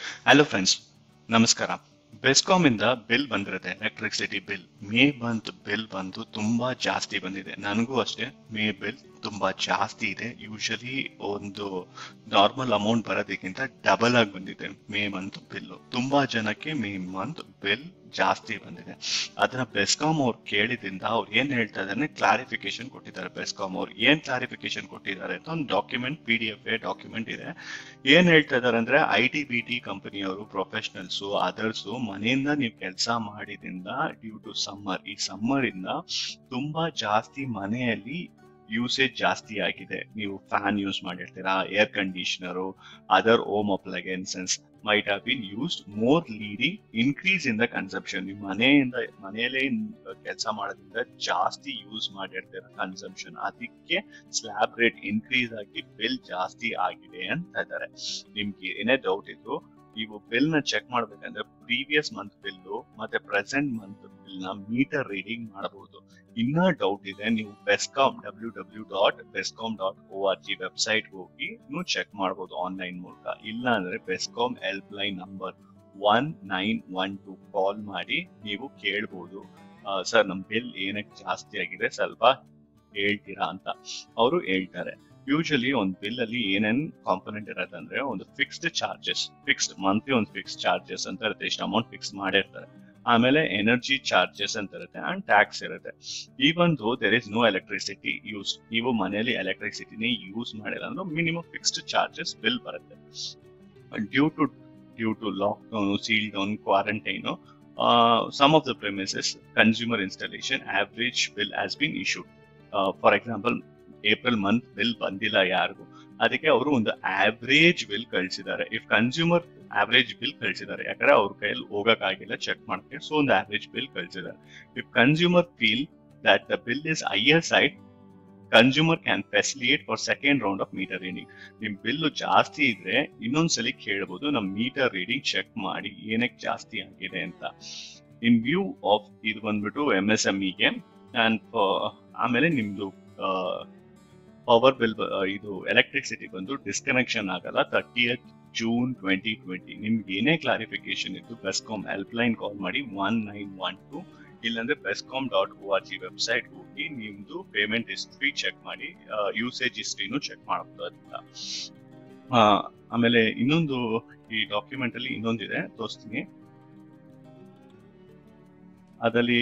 Hello friends ನಮಸ್ಕಾರ ಬೆಸ್ಕಾಮ್ ಇಂದ bill ಬಂದಿರುತ್ತೆ electricity bill May month bill ಬಂದು ತುಂಬಾ ಜಾಸ್ತಿ ಬಂದಿದೆ ನನಗೂ ಅಷ್ಟೇ ಮೇ ಬಿಲ್ ತುಂಬಾ ಜಾಸ್ತಿ ಇದೆ ಯೂಶಲಿ ಒಂದು ನಾರ್ಮಲ್ ಅಮೌಂಟ್ ಬರೋದಕ್ಕಿಂತ ಡಬಲ್ ಆಗಿ ಬಂದಿದೆ ಮೇ ಮಂತ್ ಬಿಲ್ ತುಂಬಾ ಜನಕ್ಕೆ ಮೇ ಮಂತ್ ಬಿಲ್ ಜಾಸ್ತಿ ಬಂದಿದೆ ಅದನ್ನ ಬೆಸ್ಕಾಂ ಅವ್ರು ಕೇಳಿದ್ರಿಂದ ಅವ್ರು ಏನ್ ಹೇಳ್ತಾ ಇದಾರೆ ಕ್ಲಾರಿಫಿಕೇಶನ್ ಕೊಟ್ಟಿದ್ದಾರೆ ಬೆಸ್ಕಾಂ ಅವ್ರು ಏನ್ ಕ್ಲಾರಿಫಿಕೇಶನ್ ಕೊಟ್ಟಿದ್ದಾರೆ ಅಂತ ಒಂದು document P D F document ಇದೆ ಏನ್ ಹೇಳ್ತಾ ಇದಾರೆ ಅಂದ್ರೆ ಐ ಟಿ ಬಿ ಟಿ ಕಂಪನಿಯವರು ಪ್ರೊಫೆಷನಲ್ಸ್ ಅದರ್ಸ್ ಮನೆಯಿಂದ ನೀವು ಕೆಲಸ ಮಾಡಿದ್ರಿಂದ ಡ್ಯೂ ಟು ಸಮ್ಮರ್ ಈ ಸಮ್ಮರ್ ಇಂದ ತುಂಬಾ ಜಾಸ್ತಿ ಮನೆಯಲ್ಲಿ ಯೂಸೇಜ್ ಜಾಸ್ತಿ ಆಗಿದೆ ನೀವು ಫ್ಯಾನ್ ಯೂಸ್ ಮಾಡಿರ್ತೀರಾ air conditioner other home appliances might have been used more leading increase in the consumption ನೀವು ಮನೆಯಿಂದ ಮನೆಯಲ್ಲೇ ಕೆಲಸ ಮಾಡೋದ್ರಿಂದ ಜಾಸ್ತಿ ಯೂಸ್ ಮಾಡಿರ್ತೀರ ಕನ್ಸಂಪ್ಷನ್ ಅದಕ್ಕೆ ಸ್ಲ್ಯಾಬ್ ರೇಟ್ ಇನ್ಕ್ರೀಸ್ ಆಗಿ ಬಿಲ್ ಜಾಸ್ತಿ ಆಗಿದೆ ಅಂತ ಇದ್ದಾರೆ ನಿಮ್ಗೆ ಏನೇ ಡೌಟ್ ಇದ್ರು ನೀವು ಬಿಲ್ ನ ಚೆಕ್ ಮಾಡ್ಬೇಕಂದ್ರೆ ಪ್ರೀವಿಯಸ್ ಮಂತ್ ಬಿಲ್ಲು ಮತ್ತೆ ಪ್ರೆಸೆಂಟ್ ಮಂತ್ ಬಿಲ್ ನ ಮೀಟರ್ ರೀಡಿಂಗ್ ಮಾಡಬಹುದು ಇನ್ನ ಡೌಟ್ ಇದೆ ನೀವು BESCOM W W dot BESCOM dot O R G website ಹೋಗಿ ನೀವು ಚೆಕ್ ಮಾಡಬಹುದು ಆನ್ಲೈನ್ ಮೂಲಕ ಇಲ್ಲ ಅಂದ್ರೆ BESCOM help line number one nine one two call ಮಾಡಿ ನೀವು ಕೇಳ್ಬೋದು ಸರ್ ನಮ್ ಬಿಲ್ ಏನಕ್ಕೆ ಜಾಸ್ತಿ ಆಗಿದೆ ಸ್ವಲ್ಪ ಹೇಳ್ತೀರಾ ಅಂತ ಅವರು ಹೇಳ್ತಾರೆ ಯೂಶಲಿ ಒಂದು ಬಿಲ್ ಅಲ್ಲಿ ಏನೇನ್ ಕಾಂಪೊನೆಂಟ್ ಇರುತ್ತೆ ಅಂದ್ರೆ ಒಂದು ಫಿಕ್ಸ್ಡ್ ಚಾರ್ಜಸ್ ಫಿಕ್ಸ್ಡ್ ಮಂತ್ಲಿ ಒಂದು ಫಿಕ್ಸ್ ಚಾರ್ಜಸ್ ಅಂತ ಇರುತ್ತೆ ಇಷ್ಟು ಅಮೌಂಟ್ ಫಿಕ್ಸ್ ಮಾಡಿರ್ತಾರೆ ಆಮೇಲೆ ಎನರ್ಜಿ ಚಾರ್ಜಸ್ ಅಂತ ಇರುತ್ತೆ ಅಂಡ್ ಟ್ಯಾಕ್ಸ್ ಇರುತ್ತೆ even though there is no electricity use ನೀವು ಮನೆಯಲ್ಲಿ ಎಲೆಕ್ಟ್ರಿಸಿಟಿನೇ ಯೂಸ್ ಮಾಡಿಲ್ಲ ಅಂದ್ರೆ ಮಿನಿಮಮ್ ಫಿಕ್ಸ್ಡ್ ಚಾರ್ಜಸ್ ಬಿಲ್ ಬರುತ್ತೆ due to due to lockdown seal down quarantine some of the premises consumer installation average bill has been issued for example April month bill ಬಂದಿಲ್ಲ ಯಾರಿಗೂ ಅದಕ್ಕೆ ಅವರು ಒಂದು ಆವ್ರೇಜ್ ಬಿಲ್ ಕಳಿಸಿದ್ದಾರೆ if consumer average bill ಕಳಿಸಿದ್ದಾರೆ ಯಾಕಂದ್ರೆ ಅವ್ರ ಕೈಯಲ್ಲಿ ಹೋಗಕ್ಕಾಗಿಲ್ಲ ಚೆಕ್ ಮಾಡಕ್ಕೆ ಸೊ ಒಂದು ಆವ್ರೇಜ್ ಬಿಲ್ ಕಳಿಸಿದ್ದಾರೆ if consumer feel that the bill is higher side consumer can facilitate for second round of meter reading ನಿಮ್ ಬಿಲ್ ಜಾಸ್ತಿ ಇದ್ರೆ ಇನ್ನೊಂದ್ಸಲಿ ಕೇಳ್ಬೋದು ನಮ್ ಮೀಟರ್ ರೀಡಿಂಗ್ ಚೆಕ್ ಮಾಡಿ ಏನಕ್ಕೆ ಜಾಸ್ತಿ ಆಗಿದೆ ಅಂತ ಇನ್ ವ್ಯೂ ಆಫ್ ಇದು ಬಂದ್ಬಿಟ್ಟು ಎಂ ಎಸ್ ಎಂ ಇಗೆ ಅಂಡ್ ಆಮೇಲೆ ನಿಮ್ದು ಪವರ್ ಬಿಲ್ ಇದು ಎಲೆಕ್ಟ್ರಿಸಿಟಿ ಬಂದು ಡಿಸ್ಕನೆಕ್ಷನ್ ಆಗಲ್ಲ ತರ್ಟಿಯತ್ ಜೂನ್ ಟ್ವೆಂಟಿ ಟ್ವೆಂಟಿ ನಿಮ್ಗೆ ಏನೇ ಕ್ಲಾರಿಫಿಕೇಶನ್ ಇತ್ತು ಬೆಸ್ಕಾಮ್ ಹೆಲ್ಪ್ ಲೈನ್ ಕಾಲ್ ಮಾಡಿ ಒನ್ ನೈನ್ ಒನ್ ಟು ಇಲ್ಲಾಂದ್ರೆ BESCOM dot O R G website ಹೋಗಿ ನಿಮ್ದು ಪೇಮೆಂಟ್ ಹಿಸ್ಟ್ರಿ ಚೆಕ್ ಮಾಡಿ ಯೂಸೇಜ್ ಹಿಸ್ಟ್ರಿನೂ ಚೆಕ್ ಮಾಡಬಹುದು ಅಂತ ಆಮೇಲೆ ಇನ್ನೊಂದು ಈ ಡಾಕ್ಯುಮೆಂಟ್ ಅಲ್ಲಿ ಇನ್ನೊಂದಿದೆ ತೋರಿಸ್ತೀನಿ ಅದರಲ್ಲಿ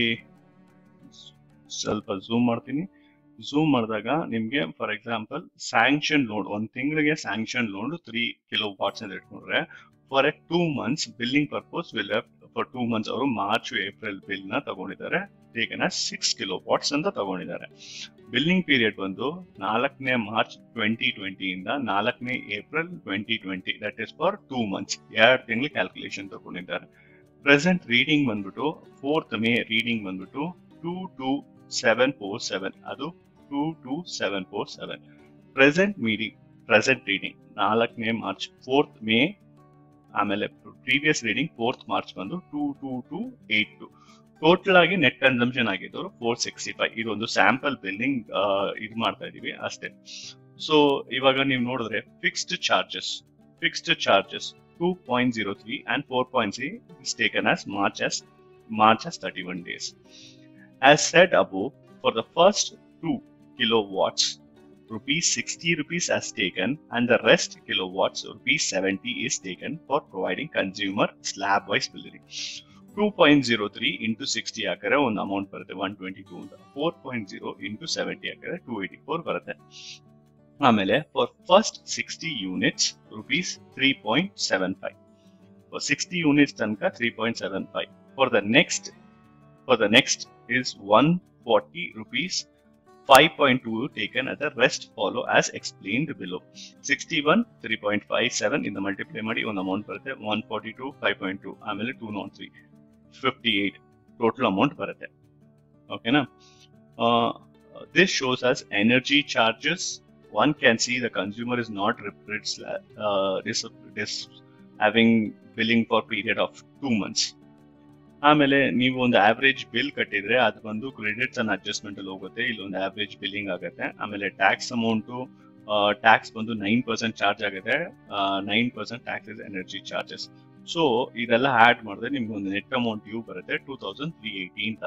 ಸ್ವಲ್ಪ ಝೂಮ್ ಮಾಡ್ತೀನಿ ಝೂಮ್ ಮಾಡಿದಾಗ ನಿಮ್ಗೆ ಫಾರ್ ಎಕ್ಸಾಂಪಲ್ ಸ್ಯಾಂಕ್ಷನ್ ಲೋನ್ ಒಂದ್ ತಿಂಗಳಿಗೆ sanction loan three kilo watts ಅಂತ ಇಟ್ಕೊಂಡ್ರೆ for a two months billing purpose will for two months ಅವರು ಮಾರ್ಚ್ ಏಪ್ರಿಲ್ ಬಿಲ್ ನ ತಗೊಂಡಿದ್ದಾರೆ ಟೇಕನ್ ಸಿಕ್ಸ್ ಕಿಲೋ ವಾಟ್ಸ್ ಅಂತ ತಗೊಂಡಿದ್ದಾರೆ ಬಿಲ್ಲಿಂಗ್ ಪೀರಿಯಡ್ ಬಂದು ನಾಲ್ಕನೇ ಮಾರ್ಚ್ ಟ್ವೆಂಟಿ ಟ್ವೆಂಟಿಯಿಂದ ನಾಲ್ಕನೇ April twenty twenty that is for two months ಎರಡು ತಿಂಗಳು ಕ್ಯಾಲ್ಕುಲೇಷನ್ ತಗೊಂಡಿದ್ದಾರೆ ಪ್ರೆಸೆಂಟ್ ರೀಡಿಂಗ್ ಬಂದ್ಬಿಟ್ಟು ಫೋರ್ತ್ ಮೇ ರೀಡಿಂಗ್ ಬಂದ್ಬಿಟ್ಟು two two seven four seven ಅದು two two seven four seven present reading present reading ನಾಲ್ಕನೇ ಮಾರ್ಚ್ ಫೋರ್ತ್ ಮೇ ಆಮೇಲೆ previous reading fourth March ಬಂದು two two two eight two total ಆಗಿ net consumption ಆಗಿದ್ದವರು four sixty five ಇದೊಂದು sample billing ಇದು ಮಾಡ್ತಾ ಇದೀವಿ ಅಷ್ಟೇ ಸೊ ಇವಾಗ ನೀವು ನೋಡಿದ್ರೆ fixed charges fixed charges two point zero three and four point three is taken as March as March as thirty one days As said above, for the first 2 kilowatts, rupees 60 rupees as taken and the rest kilowatts rupees 70 is taken for providing consumer slab wise billing. 2.03 into 60 ಹಾಕಿದ್ರೆ ಒಂದು amount ಬರುತ್ತೆ one twenty two ಅಂತ four point zero into seventy ಹಾಕಿದ್ರೆ two eighty four ಬರುತ್ತೆ ಆಮೇಲೆ for first sixty units rupees three point seven five for sixty units ತನಕ three point seven five for the next for the next is 140 rupees 5.2 taken and the rest follow as explained below 61 3.57 in the multiply ಮಾಡಿ ಒಂದು amount ಬರುತ್ತೆ 142 5.2 ಆಮೇಲೆ 203 58 total amount ಬರುತ್ತೆ ಓಕೆನಾ this shows us energy charges one can see the consumer is not uh, this, this having billing for period of two months ಆಮೇಲೆ ನೀವು ಒಂದು average bill ಕಟ್ಟಿದ್ರೆ ಅದು ಬಂದು ಕ್ರೆಡಿಟ್ಸ್ ಅಂಡ್ ಅಡ್ಜಸ್ಟ್ಮೆಂಟ್ ಅಲ್ಲಿ ಹೋಗುತ್ತೆ ಇಲ್ಲೊಂದು ಆವರೇಜ್ ಬಿಲ್ಲಿಂಗ್ ಆಗುತ್ತೆ ಆಮೇಲೆ ಟ್ಯಾಕ್ಸ್ ಅಮೌಂಟು ಟ್ಯಾಕ್ಸ್ ಬಂದು ನೈನ್ ಪರ್ಸೆಂಟ್ ಚಾರ್ಜ್ ಆಗಿದೆ nine percent tax is energy charges so ಇದೆಲ್ಲ ಆಡ್ ಮಾಡಿದ್ರೆ ನಿಮ್ಗೆ ಒಂದು ನೆಟ್ ಅಮೌಂಟ್ ಡ್ಯೂ ಬರುತ್ತೆ ಟೂ ತೌಸಂಡ್ ತ್ರೀ ಏಯ್ಟಿ ಅಂತ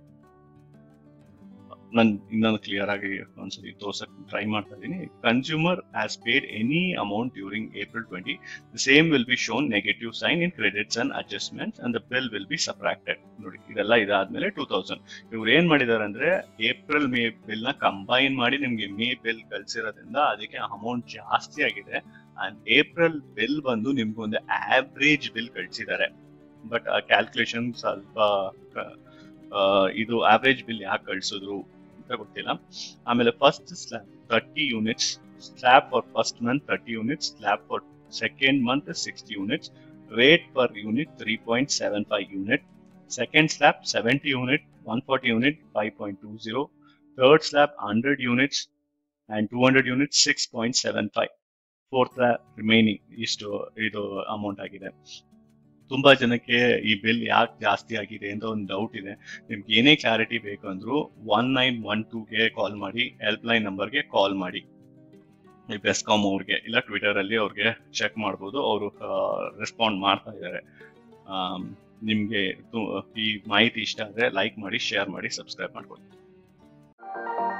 ನಾನು ಇನ್ನೊಂದು ಕ್ಲಿಯರ್ ಆಗಿ ಒಂದ್ಸತಿ ತೋರ್ಸಕ್ ಟ್ರೈ ಮಾಡ್ತಾ ಇದ್ದೀನಿ consumer has paid any amount during April twenty the same will be shown negative sign in credits and adjustments and the bill will be subtracted ನೋಡಿ ಇದೆಲ್ಲ ಇದಾದ್ಮೇಲೆ ಟೂ ತೌಸಂಡ್ ಇವ್ರು ಏನ್ ಮಾಡಿದಾರೆ ಅಂದ್ರೆ ಏಪ್ರಿಲ್ ಮೇ ಬಿಲ್ ನ ಕಂಬೈನ್ ಮಾಡಿ ನಿಮ್ಗೆ ಮೇ ಬಿಲ್ ಕಳ್ಸಿರೋದ್ರಿಂದ ಅದಕ್ಕೆ ಅಮೌಂಟ್ ಜಾಸ್ತಿ ಆಗಿದೆ ಅಂಡ್ ಏಪ್ರಿಲ್ ಬಿಲ್ ಬಂದು ನಿಮ್ಗೆ ಒಂದು ಆವ್ರೇಜ್ ಬಿಲ್ ಕಳ್ಸಿದ್ದಾರೆ ಬಟ್ ಆ ಕ್ಯಾಲ್ಕುಲೇಷನ್ ಸ್ವಲ್ಪ ಆ, ಇದು ಆವ್ರೇಜ್ ಬಿಲ್ ಯಾಕೆ ಕಳ್ಸಿದ್ರು ಅಂತ ಗೊತ್ತಿಲ್ಲ ಆಮೇಲೆ first slab thirty units slab for first month thirty units slab for second month sixty units rate per unit three point seven five unit second slab seventy unit one forty unit five point two zero third slab hundred units and two hundred unit six point seven five fourth remaining ಇಷ್ಟು ಇದು amount ಆಗಿದೆ ತುಂಬಾ ಜನಕ್ಕೆ ಈ bill ಯಾಕೆ ಜಾಸ್ತಿ ಆಗಿದೆ ಅಂತ ಒಂದು ಡೌಟ್ ಇದೆ ನಿಮ್ಗೆ ಏನೇ ಕ್ಲಾರಿಟಿ ಬೇಕು ಅಂದ್ರೂ ಒನ್ ನೈನ್ ಒನ್ ಟೂಗೆ ಕಾಲ್ ಮಾಡಿ ಹೆಲ್ಪ್ ಲೈನ್ ನಂಬರ್ಗೆ ಕಾಲ್ ಮಾಡಿ ಈ ಬೆಸ್ಕಾಮ್ ಅವ್ರಿಗೆ ಇಲ್ಲ ಟ್ವಿಟರ್ ಅಲ್ಲಿ ಅವ್ರಿಗೆ ಚೆಕ್ ಮಾಡ್ಬೋದು ಅವರು ರೆಸ್ಪಾಂಡ್ ಮಾಡ್ತಾ ಇದ್ದಾರೆ ಆಮ್, ನಿಮ್ಗೆ ತು- ಈ ಮಾಹಿತಿ ಇಷ್ಟ ಆದ್ರೆ ಲೈಕ್ ಮಾಡಿ ಶೇರ್ ಮಾಡಿ ಸಬ್ಸ್ಕ್ರೈಬ್ ಮಾಡ್ಕೊಳ್ಳಿ